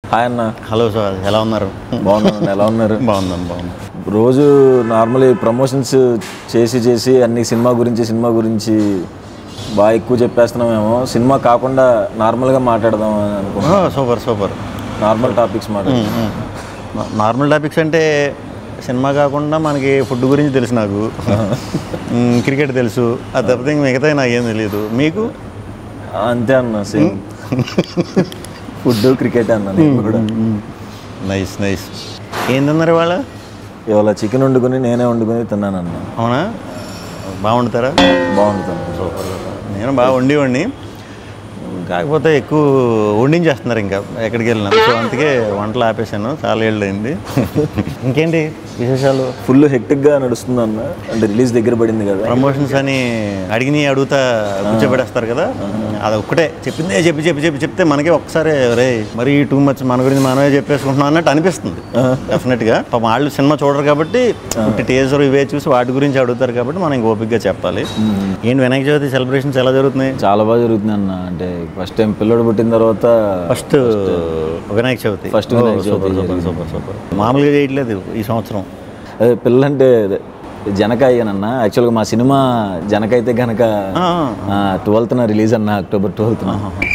Hi అన్న hello sir ఎలా ఉన్నారు బాగున్నాను ఎలా ఉన్నారు బాగుందాం బాగుంది రోజు నార్మల్లీ ప్రమోషన్స్ చేసి చేసి అన్ని సినిమా గురించి సినిమా గురించి బాగా ఎక్కువ చెప్పేస్తున్నామేమో సినిమా కాకుండా నార్మల్గా మాట్లాడదాం అని అనుకున్నాం సూపర్ సూపర్ నార్మల్ టాపిక్స్ మాట్లాడదాం నార్మల్ టాపిక్స్ అంటే సినిమా కాకుండా మనకి ఫుడ్ గురించి తెలుసు నాకు మ్మ్, క్రికెట్ తెలుసు అది తప్పితే ఇంక మిగతా నాకేం తెలియదు మీకు అంతే అన్న సేమ్ ఫుడ్ క్రికెట్ అన్న నేను కూడా నైస్ నైస్ ఏం తిన్నారు వాళ్ళ ఇవాళ చికెన్ వండుకొని నేనే వండుకొని తిన్నానన్న అవునా బాగుంటారా బాగుంటుంది నేను బాగా వండి కాకపోతే ఎక్కువ వండించేస్తున్నారు ఇంకా ఎక్కడికి వెళ్ళినా సో అందుకే వంటలు ఆపేశాను చాలా ఏళ్ళు అయింది ఇంకేంటి విశేషాలు ఫుల్ హెక్టిక్గా నడుస్తుంది అన్న అంటే రిలీజ్ దగ్గర పడింది కదా ప్రమోషన్స్ అని అడిగిని అడుగుతా కూర్చోబెడేస్తారు కదా అది ఒక్కటే చెప్పిందే చెప్పి చెప్పి చెప్పి చెప్తే మనకి ఒక్కసారి రే మరి టూ మచ్ మన గురించి మనమే చెప్పేసుకుంటున్నాం అన్నట్టు అనిపిస్తుంది డెఫినెట్గా పాపం వాళ్ళు సినిమా చూడరు కాబట్టి పుట్టి టేజర్ ఇవే చూసి వాటి గురించి అడుగుతారు కాబట్టి మనం ఇంక ఓపిక్గా చెప్పాలి ఏంటి వినాయక చవితి సెలబ్రేషన్స్ ఎలా జరుగుతున్నాయి చాలా బాగా జరుగుతుంది అన్న అంటే ఫస్ట్ టైం పిల్లడు పుట్టిన తర్వాత first Vinayaka Chavithi First Vinayaka Chavithi super super super super మామూలుగా చేయట్లేదు ఈ సంవత్సరం అదే పిల్లంటే అదే జనకాయనన్న యాక్చువల్గా మా సినిమా జనకైతే కనుక ఆ, ట్వెల్త్న రిలీజ్ అన్న అక్టోబర్ ట్వెల్త్న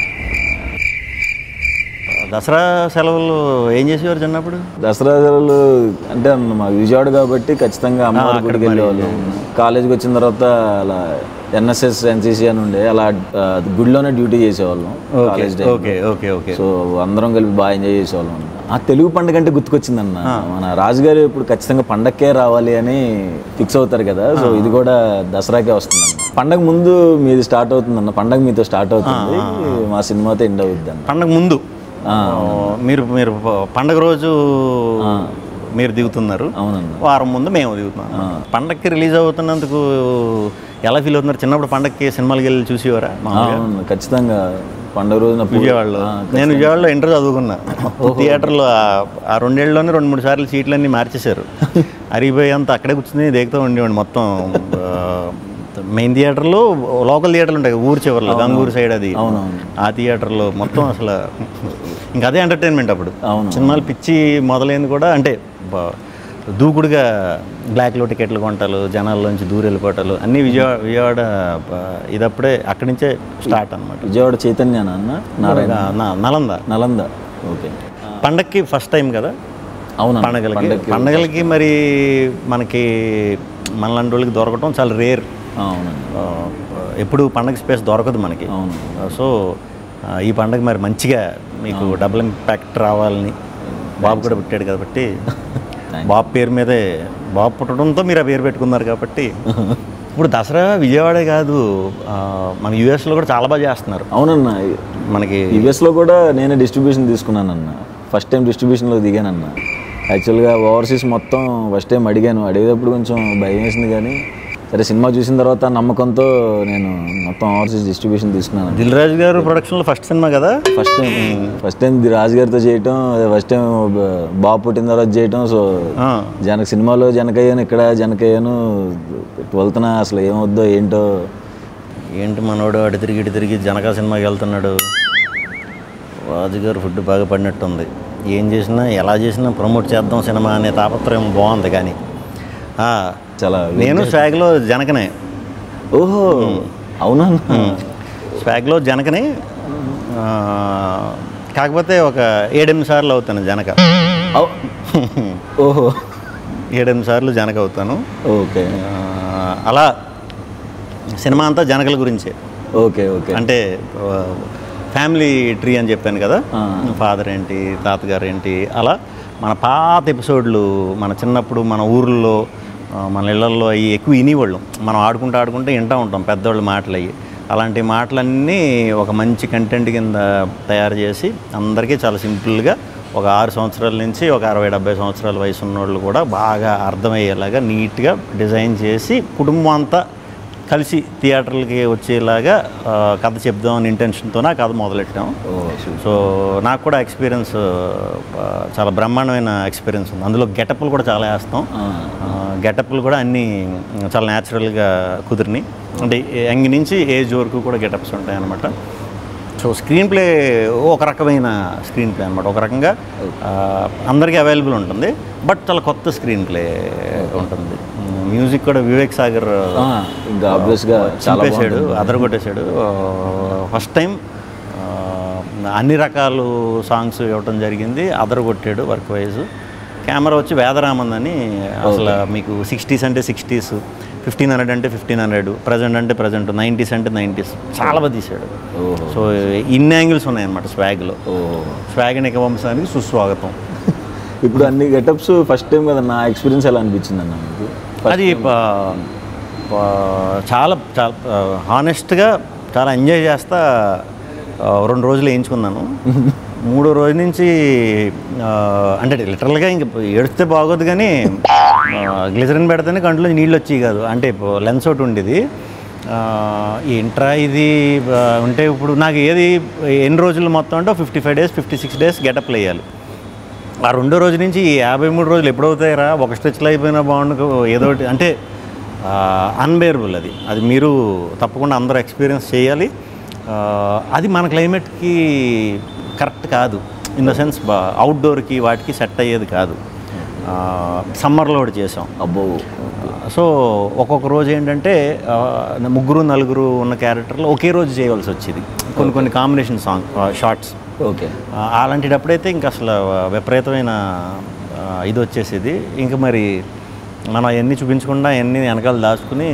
దసరా సెలవులు ఏం చేసేవారు చిన్నప్పుడు దసరా సెలవులు అంటే అన్న మా విజయవాడ కాబట్టి ఖచ్చితంగా అమ్మవారి గుడికి వెళ్ళేవాళ్ళం కాలేజీకి వచ్చిన తర్వాత అలా ఎన్ఎస్ఎస్ ఎన్సీసీ అని ఉండే అలా ఆ, గుడిలోనే డ్యూటీ చేసేవాళ్ళం college time okay okay okay so అందరం కలిపి బాగా ఎంజాయ్ చేసేవాళ్ళం అన్న. ఆ తెలుగు పండుగ అంటే గుర్తుకొచ్చిందన్న మన రాజుగారు ఇప్పుడు ఖచ్చితంగా పండక్కే రావాలి అని ఫిక్స్ అవుతారు కదా సో ఇది కూడా దసరాకే వస్తుందన్న పండగ ముందు మీది స్టార్ట్ అవుతుందన్న పండగ మీతో స్టార్ట్ అవుతుంది మా సినిమాతో ఎండ్ అవుద్ది అన్న పండగ ముందు ఆ, మీరు మీరు పండగ రోజు మీరు దిగుతున్నారు అవునన్న వారం ముందు మేము దిగుతున్నాం పండగకి రిలీజ్ అవుతున్నందుకు ఎలా ఫీల్ అవుతున్నారు చిన్నప్పుడు పండగకి సినిమాలకి వెళ్ళి చూసేవారా మామూలుగా అవును ఖచ్చితంగా పండుగ రోజున పూ- విజయవాడలో ఆ, నేను విజయవాడలో ఇంటర్ చదువుకున్నా థియేటర్లో ఆ- ఆ రెండేళ్లలోనే రెండు మూడు సార్లు సీట్లన్నీ మార్చేశారు అరిగిపోయేంత అక్కడే కూర్చుని దేగుతూ ఉండేవాడు మొత్తం మెయిన్ థియేటర్లో లోకల్ థియేటర్లు ఉంటాయి ఊరు చివరిలో గంగూరు సైడ్ అది అవునవును ఆ థియేటర్లో మొత్తం అసలు ఇంకా అదే ఎంటర్టైన్మెంట్ అప్పుడు అవును. సినిమాలు పిచ్చి మొదలైంది కూడా అంటే బ- దూకుడుగా బ్లాక్లో టికెట్లు కొంటాలు జనాల్లోంచి దూరం వెళ్ళిపోవటాలు అన్నీ విజయవాడ విజయవాడ బ- ఇదప్పుడే అక్కడి నుంచే స్టార్ట్ అనమాట విజయవాడ చైతన్య అన్న నారాయణ నలంద నలంద ఓకే పండక్కి ఫస్ట్ టైం కదా అవునా పండగలకి పండగలకి మరి మనకి మనలాంటి వాళ్ళకి దొరకటం చాలా రేర్ అవునండి ఎప్పుడు పండగ స్పేస్ దొరకదు మనకి అవును సో ఆ, ఈ పండగ మరి మంచిగా మీకు డబుల్ ఇంపాక్ట్ రావాలని బాబు కూడా పుట్టాడు కాబట్టి బాబు పేరు మీదే బాబు పుట్టడంతో మీరు ఆ పేరు పెట్టుకున్నారు కాబట్టి ఇప్పుడు దసరా విజయవాడే కాదు ఆ, మన యూఎస్లో కూడా చాలా బాగా చేస్తున్నారు అవునన్న మనకి యుఎస్లో కూడా నేనే డిస్ట్రిబ్యూషన్ తీసుకున్నానన్న ఫస్ట్ టైం డిస్ట్రిబ్యూషన్లో దిగానన్న యాక్చువల్గా ఓవర్సీస్ మొత్తం ఫస్ట్ టైం అడిగాను అడిగేటప్పుడు కొంచెం భయం వేసింది కానీ సరే సినిమా చూసిన తర్వాత నమ్మకంతో నేను మొత్తం ఓవర్సీస్ డిస్ట్రిబ్యూషన్ తీసుకున్నాను దిల్ రాజు గారు ప్రొడక్షన్లో ఫస్ట్ సినిమా కదా first time first time Raju గారితో చేయటం ఫస్ట్ టైం బాబు పుట్టిన తర్వాత చేయటం సో ఆ, జనక సినిమాలో జనకయ్యాను ఇక్కడ జనకయ్యాను ట్వెల్త్న అసలు ఏమవుద్దో ఏంటో ఏంటి మనోడు అటు తిరిగి ఇటు తిరిగి జనకా సినిమాకి వెళ్తున్నాడు రాజుగారు ఫుడ్ బాగా పడినట్టుంది ఏం చేసినా ఎలా చేసినా ప్రమోట్ చేద్దాం సినిమా అనే తాపత్రయం బాగుంది కానీ ఆ, చాలా నేను స్వాగ్లో జనకనే ఓహో అవునా స్వాగ్లో జనకనే ఆ, కాకపోతే ఒక ఏడెనిమిది సార్లు అవుతాను జనక అవ్- ఓహో ఏడెనిమిది సార్లు జనక అవుతాను ఓకే ఆ, అలా సినిమా అంతా జనకల గురించే ఓకే ఓకే అంటే ఆ, ఫ్యామిలీ ట్రీ అని చెప్పాను కదా ఆ. ఫాదర్ ఏంటి తాతగారు ఏంటి అలా మన పాత ఎపిసోడ్లు మన చిన్నప్పుడు మన ఊర్లో ఆ, మన ఇళ్లలో అవి ఎక్కువ వినేవాళ్ళం మనం ఆడుకుంటూ ఆడుకుంటూ వింటూ ఉంటాం పెద్దవాళ్ళ మాటలు అవి అలాంటి మాటలన్నీ ఒక మంచి కంటెంట్ కింద తయారు చేసి అందరికీ చాలా సింపుల్గా ఒక ఆరు సంవత్సరాల నుంచి ఒక అరవై డెబ్బై సంవత్సరాల వయసు ఉన్నోళ్ళు కూడా బాగా అర్థమయ్యేలాగా నీట్గా డిజైన్ చేసి కుటుంబం అంతా కలిసి థియేటర్లకి వచ్చేలాగా ఆ, కథ చెప్దామని ఇంటెన్షన్తో ఆ కథ మొదలెట్టాం ఓ సూపర్. సో నాకు కూడా ఎక్స్పీరియన్స్ ఆ, చాలా బ్రహ్మాండమైన ఎక్స్పీరియన్స్ ఉంది అందులో గెటప్లు కూడా చాలా వేస్తాం ఆ, గెటప్లు కూడా అన్నీ చాలా న్యాచురల్గా కుదిరినాయి అంటే యంగ్ నుంచి ఏజ్ వరకు కూడా గెటప్స్ ఉంటాయి అన్నమాట సో స్క్రీన్ ప్లే ఒక రకమైన స్క్రీన్ ప్లే అనమాట ఒక రకంగా ఆ, అందరికీ అవైలబుల్ ఉంటుంది బట్ చాలా కొత్త స్క్రీన్ ప్లే ఉంటుంది మ్యూజిక్ కూడా వివేక్ సాగర్ ఆ, ఇంకా ఆబ్వియస్గా చాలా చింపేశాడు అదరగొట్టేశాడు ఫస్ట్ టైం అన్ని రకాలు సాంగ్స్ ఇవ్వటం జరిగింది అదరగొట్టాడు వర్క్ వైజ్ కెమెరా వచ్చి వేదరామన్ అని అసలు మీకు సిక్స్టీస్ అంటే సిక్స్టీస్ ఫిఫ్టీన్ హండ్రెడ్ అంటే ఫిఫ్టీన్ హండ్రెడ్ ప్రజెంట్ అంటే ప్రజెంట్ నైంటీస్ అంటే నైంటీస్ చాలా బాగా తీశాడు ఓహో సో ఇన్ని యాంగిల్స్ ఉన్నాయన్నమాట స్వాగ్లో ఓహో స్వాగ్ నిక వంశానికి సుస్వాగతం ఇప్పుడు అన్ని గెటప్స్ ఫస్ట్ టైం కదా నా ఎక్స్పీరియన్స్ ఎలా అనిపించింది అన్న మీకు అది ప- ప- చాలా చాలా హానెస్ట్గా చాలా ఎంజాయ్ చేస్తా ఆ, రెండు రోజులు వేయించుకున్నాను మూడో రోజు నుంచి ఆ, అంటే లిటరల్గా ఇంక ఏడిస్తే బాగోదు కానీ గ్లిజరిన్ పెడితేనే కంట్లో నీళ్ళు వచ్చేవి కాదు అంటే లెన్స్ ఒకటి ఉండేది ఆ, ఏంట్రా ఇది ఆ, ఉంటే ఇప్పుడు నాకు ఏది ఎన్ని రోజులు మొత్తం అంటే fifty five days fifty six days getup వేయాలి ఆ రెండో రోజు నుంచి ఈ యాభై మూడు రోజులు ఎప్పుడవుతాయిరా ఒక స్ట్రెచ్లో అయిపోయినా బాగుండు ఏదో ఒకటి అంటే అన్బేరబుల్ అది అది మీరు తప్పకుండా అందరూ ఎక్స్పీరియన్స్ చేయాలి ఆ, అది మన క్లైమేట్కి కరెక్ట్ కాదు ఇన్ ద సెన్స్ అవుట్డోర్కి వాటికి సెట్ అయ్యేది కాదు సమ్మర్లో ఒకటి చేసాం అబ్బో సో ఒక్కొక్క రోజు ఏంటంటే ఆ, ముగ్గురు నలుగురు ఉన్న క్యారెక్టర్లు ఒకే రోజు చేయవలసి వచ్చేది కొన్ని కొన్ని కాంబినేషన్ సాంగ్ షార్ట్స్ ఓకే ఆ, అలాంటిటప్పుడైతే ఇంకా అసలు విపరీతమైన ఆ, ఇది వచ్చేసేది ఇంకా మరి మనం అవన్నీ చూపించకుండా అవన్నీ వెనకాల దాచుకుని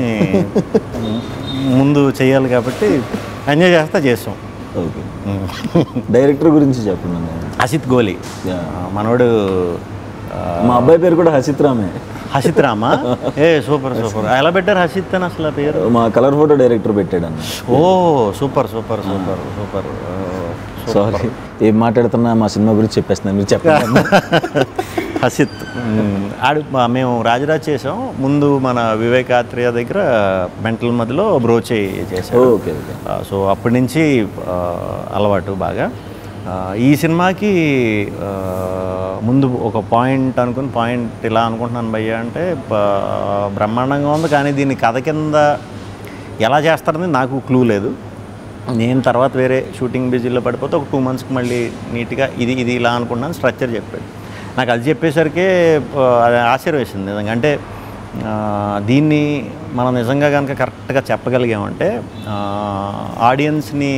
ముందు చేయాలి కాబట్టి ఎంజాయ్ చేస్తా చేస్తాం ఓకే డైరెక్టర్ గురించి చెప్పండి అన్న. హసిత్ గోలీ Yeah. ఆ, మనోడు ఆ, మా అబ్బాయి పేరు కూడా హసిత్ రామే హసిత్ రామా ఏ సూపర్ సూపర్ ఎలా పెట్టారు హసిత్ అని అసలు ఆ పేరు మా కలర్ ఫోటో డైరెక్టర్ పెట్టాడు అన్న ఓ super super super super sorry ఏం మాట్లాడుతున్నా మా సినిమా గురించి చెప్పేస్తున్నాను మీరు చెప్పండి అన్న. హసిత్ మ్మ్. ఆడు మా- మేము రాజరాజ్ చేసాం ముందు మన వివేకాత్రేయ దగ్గర మెంటల్ మధ్యలో బ్రోచే చేసాం ఓకే ఓకే సో అప్పటి నుంచి ఆ, అలవాటు బాగా ఆ, ఈ సినిమాకి ఆ, ముందు ఒక పాయింట్ అనుకుని పాయింట్ ఇలా అనుకుంటున్నాను భయ్య అంటే ప- బ్రహ్మాండంగా ఉంది కానీ దీన్ని కథ కింద ఎలా చేస్తారని నాకు క్లూ లేదు నేను తర్వాత వేరే షూటింగ్ బిజీలో పడిపోతే ఒక టూ మంత్స్కి మళ్ళీ నీట్గా ఇది ఇది ఇలా అనుకున్నాను స్ట్రక్చర్ చెప్పాడు నాకు అది చెప్పేసరికి ఆ, అది ఆశ్చర్యం వేసింది నిజంగా అంటే ఆ, దీన్ని మనం నిజంగా కనుక కరెక్ట్గా చెప్పగలిగామంటే ఆడియన్స్ని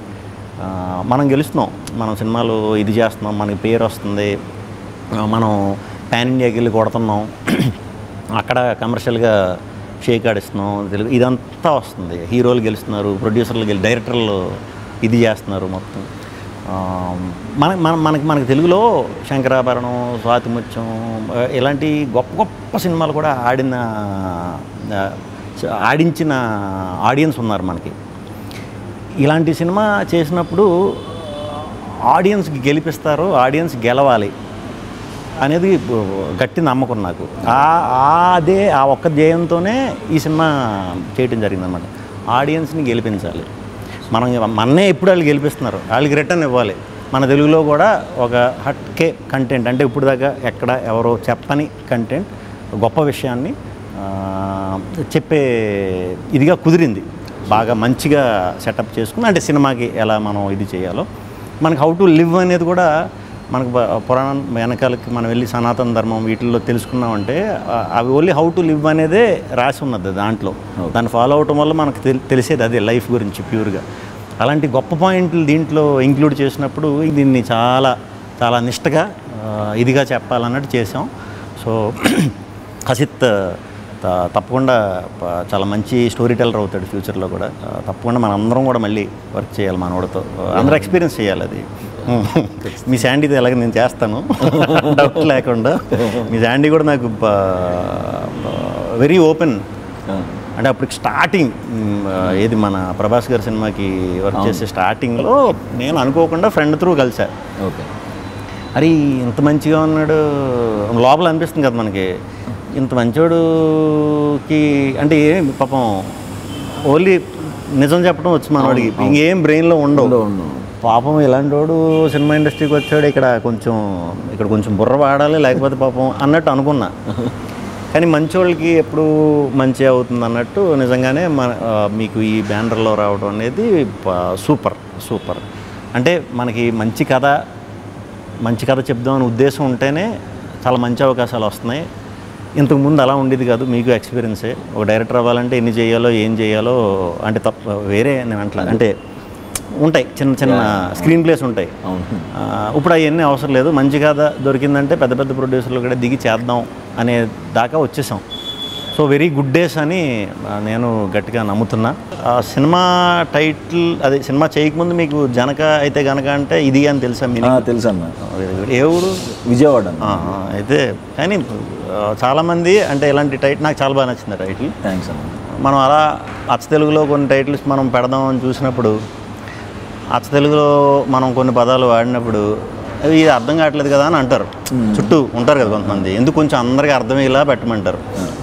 మనం గెలుస్తున్నాం మనం సినిమాలు ఇది చేస్తున్నాం మనకి పేరు వస్తుంది ఆ, మనం పాన్ ఇండియాకి వెళ్ళి కొడుతున్నాం అక్కడ కమర్షియల్గా షేక్ ఆడిస్తున్నాం తెలుగు ఇదంతా వస్తుంది హీరోలు గెలుస్తున్నారు ప్రొడ్యూసర్లు గెలి డైరెక్టర్లు ఇది చేస్తున్నారు మొత్తం ఆ, మన మన మనకి మనకి తెలుగులో శంకరాభరణం స్వాతిముత్యం ఆ, ఇలాంటి గొప్ప గొప్ప సినిమాలు కూడా ఆడిన ఆ, ఆడించిన ఆడియన్స్ ఉన్నారు మనకి ఇలాంటి సినిమా చేసినప్పుడు ఆడియన్స్కి గెలిపిస్తారు ఆడియన్స్ గెలవాలి అనేది గట్టి నమ్మకం నాకు ఆ ఆ అదే ఆ ఒక్క ధ్యేయంతోనే ఈ సినిమా చేయటం జరిగిందనమాట ఆడియన్స్ని గెలిపించాలి మనం మన్నే ఎప్పుడు వాళ్ళు గెలిపిస్తున్నారు వాళ్ళకి రిటర్న్ ఇవ్వాలి మన తెలుగులో కూడా ఒక హట్కే కంటెంట్ అంటే ఇప్పుడు దాకా ఎక్కడ ఎవరో చెప్పని కంటెంట్ గొప్ప విషయాన్ని ఆ, చెప్పే ఇదిగా కుదిరింది బాగా మంచిగా సెటప్ చేసుకుని అంటే సినిమాకి ఎలా మనం ఇది చేయాలో మనకి హౌ టు లివ్ అనేది కూడా మనకు బ- పురాణం వెనకాలకి మనం వెళ్ళి సనాతన ధర్మం వీటిల్లో తెలుసుకున్నామంటే ఆ- అవి ఓన్లీ హౌ టు లివ్ అనేదే రాసి ఉన్నది దాంట్లో దాన్ని ఫాలో అవటం వల్ల మనకు తెలి- తెలిసేది అదే లైఫ్ గురించి ప్యూర్గా అలాంటి గొప్ప పాయింట్లు దీంట్లో ఇంక్లూడ్ చేసినప్పుడు దీన్ని చాలా చాలా నిష్టగా ఆ, ఇదిగా చెప్పాలన్నట్టు చేసాం సో హసిత్ త- తప్పకుండా ప- చాలా మంచి స్టోరీ టెల్లర్ అవుతాడు ఫ్యూచర్లో కూడా ఆ, తప్పకుండా మనం అందరం కూడా మళ్ళీ వర్క్ చేయాలి మనోడితో అందరూ ఎక్స్పీరియన్స్ చేయాలి అది మీ శాండీది ఎలాగ నేను చేస్తాను డౌట్ లేకుండా మీ శాండీ కూడా నాకు వెరీ ఓపెన్ అంటే అప్పటికి స్టార్టింగ్ మ్, ఏది మన ప్రభాస్ గారి సినిమాకి వర్క్ చేసే స్టార్టింగ్లో నేను అనుకోకుండా ఫ్రెండ్ త్రూ కలిసా ఓకే అరే ఇంత మంచిగా ఉన్నాడు లోపల అనిపిస్తుంది కదా మనకి ఇంత మంచోడుకి అంటే ఏం పాపం ఓన్లీ నిజం చెప్పడం వచ్చి మనవాడికి ఇంకేం బ్రెయిన్లో ఉండవు అవును పాపం ఇలాంటి వాడు సినిమా ఇండస్ట్రీకి వచ్చాడు ఇక్కడ కొంచెం ఇక్కడ కొంచెం బుర్ర వాడాలి లేకపోతే పాపం అన్నట్టు అనుకున్నా కానీ మంచోళ్ళకి ఎప్పుడు మంచి అవుతుంది అన్నట్టు నిజంగానే మన ఆ, మీకు ఈ బ్యానర్లో రావడం అనేది ప- సూపర్ సూపర్ అంటే మనకి మంచి కథ మంచి కథ చెప్దామని ఉద్దేశం ఉంటేనే చాలా మంచి అవకాశాలు వస్తున్నాయి ఇంతకు ముందు అలా ఉండేది కాదు మీకు ఎక్స్పీరియన్సే ఒక డైరెక్టర్ అవ్వాలంటే ఎన్ని చేయాలో ఏం చేయాలో అంటే తప్ప వేరే నేను అంటలా అంటే ఉంటాయి చిన్న చిన్న స్క్రీన్ ప్లేస్ ఉంటాయి అవును ఆ, ఇప్పుడు అవన్నీ అవసరం లేదు మంచి కథ దొరికిందంటే పెద్ద పెద్ద ప్రొడ్యూసర్లు కూడా దిగి చేద్దాం అనే దాకా వచ్చేసాం సో వెరీ గుడ్ డేస్ అని ఆ, నేను గట్టిగా నమ్ముతున్నా ఆ సినిమా టైటిల్ అదే సినిమా చేయకముందు మీకు జనక అయితే గనక అంటే ఇది అని తెలుసా ఆ, మీనింగ్ తెలుసు అన్న వెరీ గుడ్ ఏ ఊరు విజయవాడ అన్న ఆ, ఆ, అయితే కానీ ఆ, చాలామంది అంటే ఇలాంటి టైటిల్ నాకు చాలా బాగా నచ్చింది టైటిల్ థ్యాంక్స్ అన్న మనం అలా అచ్చ తెలుగులో కొన్ని టైటిల్స్ మనం పెడదామని చూసినప్పుడు అచ్చ తెలుగులో మనం కొన్ని పదాలు వాడినప్పుడు అవి ఇది అర్థం కావట్లేదు కదా అని అంటారు చుట్టూ ఉంటారు కదా కొంతమంది ఎందుకు కొంచెం అందరికీ అర్థమయ్యేలా పెట్టమంటారు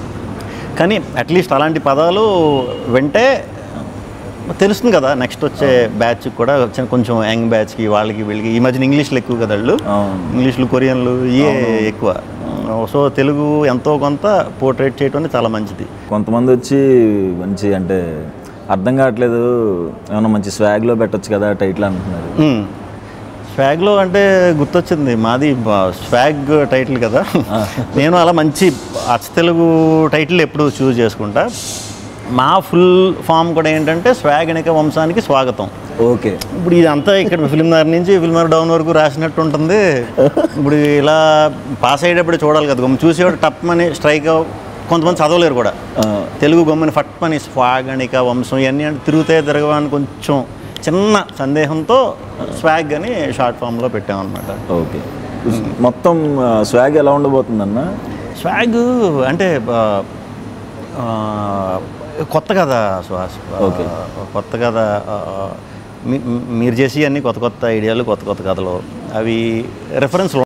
కానీ అట్లీస్ట్ అలాంటి పదాలు వింటే తెలుస్తుంది కదా నెక్స్ట్ వచ్చే బ్యాచ్ కూడా చిన్న కొంచెం యంగ్ బ్యాచ్కి వాళ్ళకి వీళ్ళకి ఈ మధ్యన ఇంగ్లీష్లు ఎక్కువ కదా వాళ్ళు అవును ఇంగ్లీష్లు కొరియన్లు ఇవే ఎక్కువ సో తెలుగు ఎంతో కొంత పోర్ట్రేట్ చేయడం అనేది చాలా మంచిది కొంతమంది వచ్చి మంచి అంటే అర్థం కావట్లేదు ఏమన్నా మంచి స్వాగ్లో పెట్టొచ్చు కదా టైటిల్ అంటున్నారు మ్మ్. స్వాగ్లో అంటే గుర్తొచ్చింది మాది బ- స్వాగ్ టైటిల్ కదా నేను అలా మంచి అచ్చ తెలుగు టైటిల్ ఎప్పుడు చూస్ చేసుకుంటా మా ఫుల్ ఫామ్ కూడా ఏంటంటే స్వాగనిక వంశానికి స్వాగతం ఓకే ఇప్పుడు ఇదంతా ఇక్కడ ఫిల్మ్ నగర్ నుంచి ఫిల్మ్ నగర్ డౌన్ వరకు రాసినట్టు ఉంటుంది ఇప్పుడు ఇలా పాస్ అయ్యేటప్పుడు చూడాలి కదా గమ్మ చూసేవాడు టప్ అని స్ట్రైక్ కొంతమంది చదవలేరు కూడా తెలుగు గమ్మని ఫట్ అని స్వాగణిక వంశం ఇవన్నీ అంటే తిరుగుతాయి తిరగవని కొంచెం చిన్న సందేహంతో స్వాగ్ అని షార్ట్ ఫామ్లో పెట్టామన్నమాట ఓకే మొత్తం స్వాగ్ ఎలా ఉండబోతుందన్న స్వాగ్ అంటే ఆ, ఆ, కొత్త కదా శ్వాస ఓకే. కొత్త కథ ఆ, మీ- మీరు చేసి అన్ని కొత్త కొత్త ఐడియాలు కొత్త కొత్త కథలు అవి రెఫరెన్స్